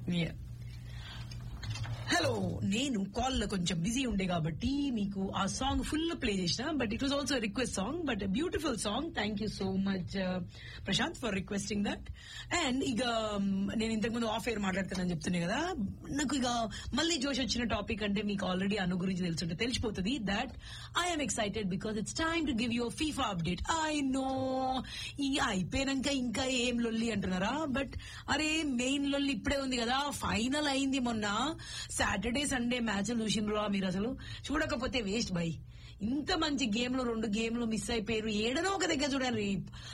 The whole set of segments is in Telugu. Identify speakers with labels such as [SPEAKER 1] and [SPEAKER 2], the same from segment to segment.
[SPEAKER 1] హలో నేను కాల్ లో కొంచెం బిజీ ఉండే కాబట్టి మీకు ఆ సాంగ్ ఫుల్ ప్లే చేసిన but it was also request song but beautiful song thank you so much Prashanth for requesting that and ఇక um, నేను ఇంతకు ముందు ఆఫ్ ఎయిర్ మాట్లాడుతానని చెప్తున్నా కదా నాకు ఇక మళ్ళీ జోష్ వచ్చిన టాపిక్ అంటే మీకు ఆల్రెడీ అను గురించి తెలుసుంటే తెలిసిపోతుంది that I'm excited because it's time to give your FIFA update I know ఇక అయిపోయినాక ఇంకా ఏం లొల్లి అంటున్నారా బట్ అరే మెయిన్ లొల్లి ఇప్పుడే ఉంది కదా ఫైనల్ అయింది మొన్న సాటర్డే సండే మ్యాచ్ చూసిండ్రు మీరు అసలు చూడకపోతే వేస్ట్ బై ఇంత మంచి గేమ్ లో రెండు గేమ్లు మిస్ అయిపోయారు ఏడనో ఒక దగ్గర చూడండి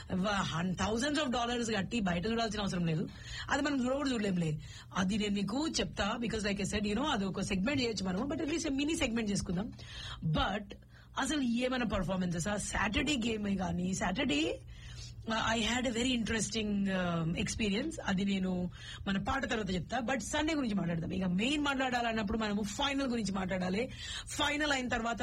[SPEAKER 1] థౌసండ్స్ ఆఫ్ డాలర్స్ కట్టి బయట చూడాల్సిన అవసరం లేదు అది మనం చూడ కూడా చూడలేం లేదు అది నేను మీకు చెప్తా because like I said you know అది ఒక సెగ్మెంట్ చేయొచ్చు మనం బట్ అట్లీస్ట్ మినీ సెగ్మెంట్ చేసుకుందాం బట్ అసలు ఏమైనా పర్ఫార్మెన్సెస్ ఆ సాటర్డే గేమ్ కానీ Saturday I had a very interesting experience అది నేను మన పాట తర్వాత చెప్తా బట్ సండే గురించి మాట్లాడదాం ఇక మెయిన్ మాట్లాడాలన్నప్పుడు మనము ఫైనల్ గురించి మాట్లాడాలి ఫైనల్ అయిన తర్వాత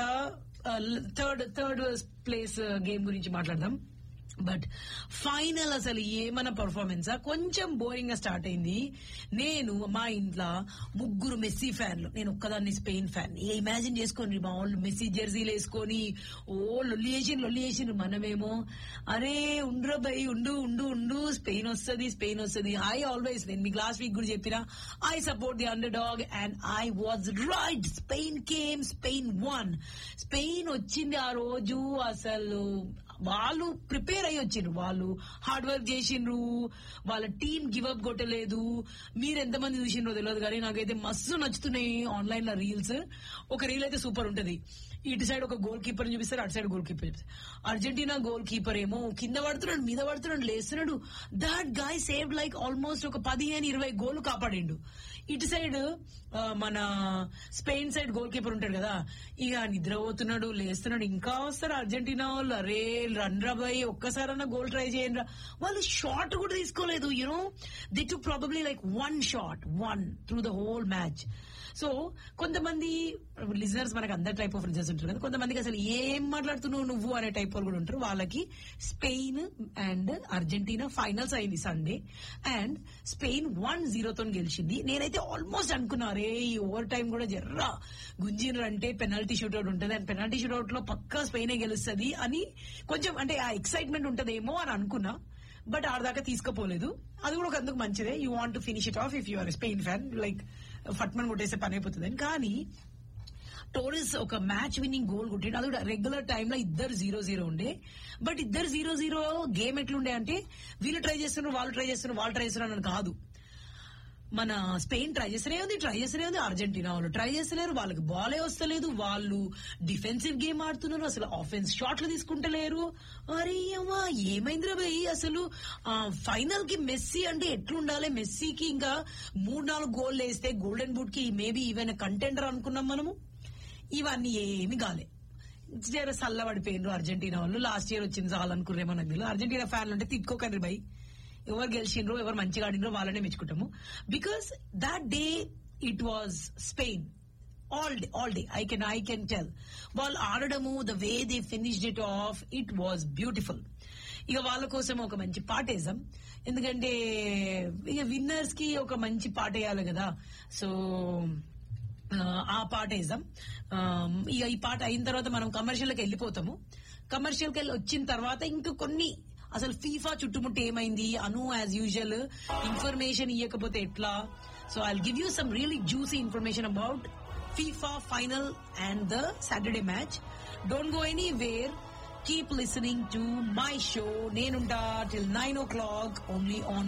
[SPEAKER 1] థర్డ్ థర్డ్ ప్లేస్ గేమ్ గురించి మాట్లాడదాం బట్ ఫైనల్ అసలు ఏమన్నా పర్ఫార్మెన్స్ కొంచెం బోరింగ్ గా స్టార్ట్ అయింది నేను మా ఇంట్లో ముగ్గురు మెస్సీ ఫ్యాన్లు నేను ఒక్కదాన్ని స్పెయిన్ ఫ్యాన్ ఇమాజిన్ చేసుకోండి మా వాళ్ళు మెస్సీ జెర్సీలు వేసుకొని ఓ లొల్లి వేసి లొల్లి వేసిండ్రు మనమేమో అరే ఉండ్రో బై ఉండు ఉండు ఉండు స్పెయిన్ వస్తుంది స్పెయిన్ వస్తుంది ఐ ఆల్వేస్ నేను మీకు లాస్ట్ వీక్ కూడా చెప్పిన I support the underdog and I was right Spain came Spain won Spain వచ్చింది ఆ రోజు అసలు వాళ్ళు ప్రిపేర్ అయ్యి వచ్చిండ్రు వాళ్ళు హార్డ్ వర్క్ చేసిండ్రు వాళ్ళ టీం గివ్ అప్ కొట్టలేదు మీరు ఎంతమంది చూసిండ్రో తెలియదు కానీ నాకైతే మస్తు నచ్చుతున్నాయి ఆన్లైన్ లో రీల్స్ ఒక రీల్ అయితే సూపర్ ఉంటది ఇటు సైడ్ ఒక గోల్ కీపర్ చూపిస్తారు అటు side goalkeeper Argentina goalkeeper ఏమో కింద పడుతున్నాడు మీద పడుతున్నాడు లేస్తున్నాడు that guy save like almost ఒక పదిహేను ఇరవై గోల్ కాపాడిండు ఇటు సైడ్ ఆ, మన స్పెయిన్ సైడ్ గోల్ కీపర్ ఉంటాడు కదా ఇక నిద్రపోతున్నాడు లేస్తున్నాడు ఇంకా వస్తారు అర్జెంటీనా వాళ్ళు అరే రన్ రాబాయ్ ఒక్కసారన్నా గోల్ ట్రై చేయండి వాళ్ళు షాట్ కూడా తీసుకోలేదు you know the two probably like one shot one through the whole match so కొంతమంది లిజనర్స్ మనకు అందరు టైప్ ఆఫ్ లిజనర్స్ ఉంటారు కదా కొంతమందికి అసలు ఏం మాట్లాడుతున్నావు నువ్వు అనే టైప్ వాళ్ళు కూడా ఉంటారు వాళ్ళకి స్పెయిన్ అండ్ అర్జెంటీనా ఫైనల్స్ అయింది సండే అండ్ స్పెయిన్ వన్ జీరోతో గెలిచింది నేనైతే ఆల్మోస్ట్ అనుకున్నా రే ఈ ఓవర్ టైం కూడా జర్రా గుంజినరు అంటే పెనాల్టీ షూట్అవుట్ ఉంటుంది అండ్ పెనాల్టీ షూట్అవుట్ లో పక్కా స్పెయినే గెలుస్తుంది అని కొంచెం అంటే ఆ ఎక్సైట్మెంట్ ఉంటదేమో అని అనుకున్నా బట్ ఆడదాకా తీసుకుపోలేదు అది కూడా ఒక అందుకు మంచిదే you want to finish it off if you're Spain fan like ఫట్మన్ కొట్టేసే పని అయిపోతుంది కానీ టోరిస్ ఒక మ్యాచ్ విన్నింగ్ గోల్ కొట్టిండు అది కూడా రెగ్యులర్ టైంలో ఇద్దరు జీరో జీరో ఉండే బట్ ఇద్దరు జీరో జీరో గేమ్ ఎట్లుండే అంటే వీళ్ళు ట్రై చేస్తున్నారు వాళ్ళు ట్రై చేస్తున్నారు వాళ్ళు ట్రై చేస్తున్నారు అని కాదు మన స్పెయిన్ ట్రై చేస్తూనే ఉంది ట్రై చేస్తూనే ఉంది అర్జెంటీనా వాళ్ళు ట్రై చేస్తలేరు వాళ్ళకి బాలే వస్తలేదు వాళ్ళు డిఫెన్సివ్ గేమ్ ఆడుతున్నారు అసలు ఆఫెన్స్ షాట్లు తీసుకుంటలేరు అరే అమ్మా ఏమైందిరా భయ్ అసలు ఫైనల్ కి మెస్సీ అంటే ఎట్లుండాలి మెస్సీకి ఇంకా మూడు నాలుగు గోల్ వేస్తే గోల్డెన్ బూట్ కి మేబీ ఈవెన్ కంటెండర్ అనుకున్నాం మనము ఇవన్నీ ఏమి కాలే జర చల్లబడిపోయినరు అర్జెంటీనా వాళ్ళు లాస్ట్ ఇయర్ వచ్చింది చాలనుకుర్రేమో నాకు తెలియదు అర్జెంటీనా ఫ్యాన్లు అంటే తిట్టుకోకండి బై ఎవరు గెలిచిండ్రో ఎవరు మంచిగా ఆడినరో వాళ్ళనే మెచ్చుకుంటాము because that day it was Spain all day all day I can I can tell వాళ్ళు ఆడడము the way they finished it off it was beautiful ఇక వాళ్ళ కోసం ఒక మంచి పాట వేసాం ఎందుకంటే ఇక విన్నర్స్ కి ఒక మంచి పాట వేయాలి కదా సో ఆ పాట వేద్దాం ఇక ఈ పాట అయిన తర్వాత మనం కమర్షియల్కి వెళ్ళిపోతాము కమర్షియల్కి వెళ్ళి వచ్చిన తర్వాత ఇంకా కొన్ని అసలు ఫీఫా చుట్టుముట్టు ఏమైంది అను యాజ్ యూజువల్ ఇన్ఫర్మేషన్ ఇవ్వకపోతే ఎట్లా so I give you some really juicy information about FIFA final and the Saturday match don't go anywhere keep listening to my show నేనుంటా till nine o'clock only on